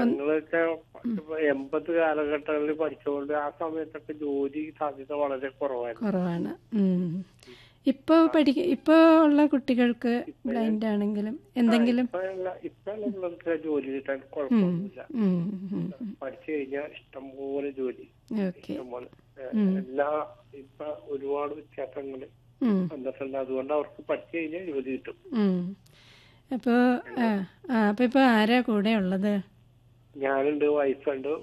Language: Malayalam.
ഞങ്ങള് വെച്ചാൽ ഇപ്പൊ എൺപത് കാലഘട്ടങ്ങളിൽ പഠിച്ചുകൊണ്ട് ആ സമയത്തൊക്കെ ജോലി സാധ്യത വളരെ കുറവായിരുന്നു കുറവാണ് ഉം. ഇപ്പൊ പഠിക്ക ഇപ്പൊ ഉള്ള കുട്ടികൾക്ക് ബ്ലൈൻഡ് ആണെങ്കിലും എന്തെങ്കിലും ഇപ്പൊ എല്ലാ- ഇപ്പൊ ഉള്ള പിള്ളേർക്ക് ജോലി കിട്ടാൻ കുഴപ്പമൊന്നുമില്ല ഉം, ഉം, ഉം. പഠിച്ചു കഴിഞ്ഞാൽ ഇഷ്ടംപോലെ ജോലി ഓക്കെ ഇഷ്ടംപോലെ ഏഹ്, എല്ലാ ഇപ്പൊ ഒരുപാട് വ്യത്യാസങ്ങള് ഉം, വന്നിട്ടുണ്ട് അതുകൊണ്ട് അവർക്ക് പഠിച്ചു കഴിഞ്ഞാൽ ജോലി കിട്ടും ഉം. അപ്പോ ആ ആ, അപ്പൊ ഇപ്പൊ ആരാ കൂടെ ഉള്ളത് ഞാനുണ്ട് വൈഫുണ്ട്